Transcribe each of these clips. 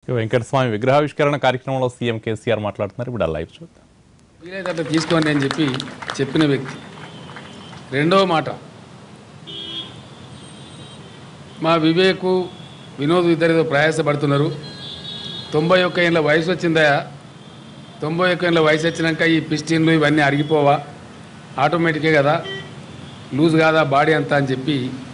వెంకటస్వామి విగ్రహావిష్కరణ కార్యక్రమంలో సీఎం కేసీఆర్ మాట్లాడుతున్నారు ఇప్పుడు ఆ లైవ్ చూద్దాం వీలైతే అట్లా తీసుకోండి అని చెప్పి చెప్పిన వ్యక్తి రెండవ మాట మా వివేకు వినోద్ ఇద్దరితో ప్రయాసపడుతున్నారు తొంభై ఒక్క ఏళ్ళ వయసు వచ్చిందా తొంభై ఒక్క ఏళ్ళ వయసు వచ్చినాక ఈ పిస్టిన్లు ఇవన్నీ అరిగిపోవా ఆటోమేటికే కదా లూజ్ కాదా బాడీ అంతా అని చెప్పి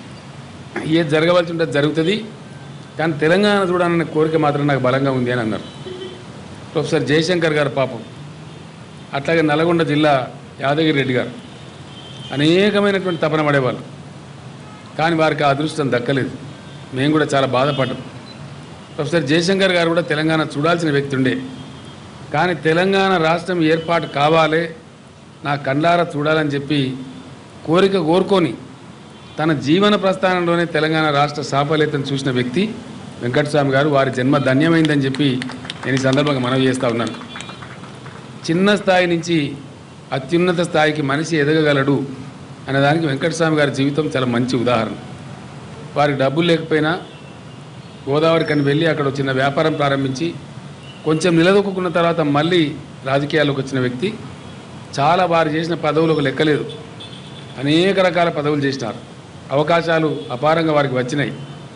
ఏది జరగవలసి ఉంటే జరుగుతుంది కానీ తెలంగాణ చూడాలనే కోరిక మాత్రం నాకు బలంగా ఉంది అని అన్నారు ప్రొఫెసర్ జయశంకర్ గారు పాపం అట్లాగే నల్గొండ జిల్లా యాదగిరి రెడ్డి గారు అనేకమైనటువంటి తపన పడేవాళ్ళు కానీ వారికి ఆ అదృష్టం దక్కలేదు మేము కూడా చాలా బాధపడ్డాం ప్రొఫెసర్ జయశంకర్ గారు కూడా తెలంగాణ చూడాల్సిన వ్యక్తి ఉండే కానీ తెలంగాణ రాష్ట్రం ఏర్పాటు కావాలి నా కండ్లారా చూడాలని చెప్పి కోరిక కోరుకొని తన జీవన ప్రస్థానంలోనే తెలంగాణ రాష్ట్ర సాఫల్యతను చూసిన వ్యక్తి వెంకటస్వామి గారు వారి జన్మ ధన్యమైందని చెప్పి నేను ఈ సందర్భంగా మనవి చేస్తూ ఉన్నాను చిన్న స్థాయి నుంచి అత్యున్నత స్థాయికి మనిషి ఎదగగలడు అనే దానికి వెంకటస్వామి గారి జీవితం చాలా మంచి ఉదాహరణ వారికి డబ్బులు లేకపోయినా గోదావరి కని వెళ్ళి అక్కడ ఒక చిన్న వ్యాపారం ప్రారంభించి కొంచెం నిలదొక్కున్న తర్వాత మళ్ళీ రాజకీయాల్లోకి వచ్చిన వ్యక్తి చాలా వారు చేసిన పదవులకు లెక్కలేదు అనేక రకాల పదవులు చేసినారు అవకాశాలు అపారంగా వారికి వచ్చినాయి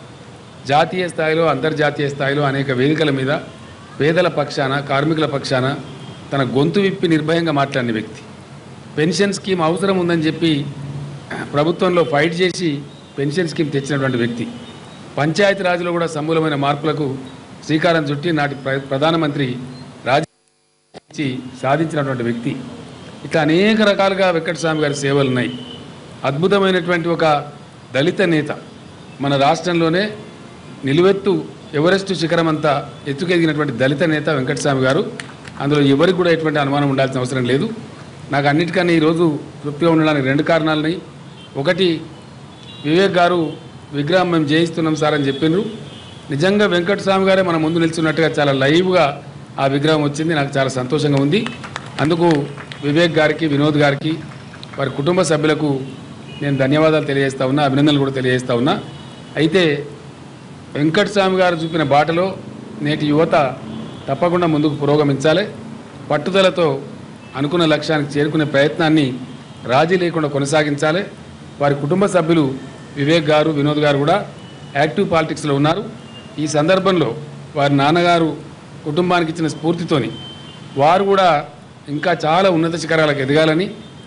జాతీయ స్థాయిలో అంతర్జాతీయ స్థాయిలో అనేక వేదికల మీద పేదల పక్షాన కార్మికుల పక్షాన తన గొంతు విప్పి నిర్భయంగా మాట్లాడిన వ్యక్తి పెన్షన్ స్కీమ్ అవసరం ఉందని చెప్పి ప్రభుత్వంలో ఫైట్ చేసి పెన్షన్ స్కీమ్ తెచ్చినటువంటి వ్యక్తి పంచాయతీ రాజులో కూడా సమూలమైన మార్పులకు శ్రీకారం చుట్టి నాటి ప్ర- ప్రధానమంత్రి రాజ ఇచ్చి సాధించినటువంటి వ్యక్తి ఇట్లా అనేక రకాలుగా వెంకటస్వామి గారి సేవలు ఉన్నాయి అద్భుతమైనటువంటి ఒక దళిత నేత మన రాష్ట్రంలోనే నిలువెత్తు ఎవరెస్టు శిఖరం అంతా ఎత్తుకెదిగినటువంటి దళిత నేత వెంకటస్వామి గారు అందులో ఎవరికి కూడా ఎటువంటి అనుమానం ఉండాల్సిన అవసరం లేదు నాకు అన్నిటికన్నా ఈరోజు తృప్తిగా ఉండడానికి రెండు కారణాలున్నాయి ఒకటి వివేక్ గారు విగ్రహం మేము జయిస్తున్నాం సార్ అని చెప్పిండ్రు నిజంగా వెంకటస్వామి గారే మన ముందు నిల్చున్నట్టుగా చాలా లైవ్గా ఆ విగ్రహం వచ్చింది నాకు చాలా సంతోషంగా ఉంది అందుకు వివేక్ గారికి వినోద్ గారికి వారి కుటుంబ సభ్యులకు నేను ధన్యవాదాలు తెలియజేస్తా ఉన్నా అభినందనలు కూడా తెలియజేస్తా ఉన్నా అయితే వెంకటస్వామి గారు చూపిన బాటలో నేటి యువత తప్పకుండా ముందుకు పురోగమించాలి పట్టుదలతో అనుకున్న లక్ష్యానికి చేరుకునే ప్రయత్నాన్ని రాజీ లేకుండా కొనసాగించాలి వారి కుటుంబ సభ్యులు వివేక్ గారు వినోద్ గారు కూడా యాక్టివ్ పాలిటిక్స్లో ఉన్నారు ఈ సందర్భంలో వారి నాన్నగారు కుటుంబానికి ఇచ్చిన స్ఫూర్తితోని వారు కూడా ఇంకా చాలా ఉన్నత శిఖరాలకు ఎదగాలని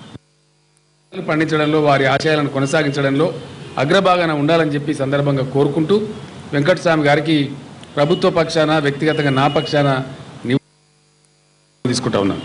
పండించడంలో వారి ఆశయాలను కొనసాగించడంలో అగ్రభాగాన ఉండాలని చెప్పి ఈ సందర్భంగా కోరుకుంటూ వెంకటస్వామి గారికి ప్రభుత్వ పక్షాన వ్యక్తిగతంగా నా పక్షాన నివ- తీసుకుంటా ఉన్నాను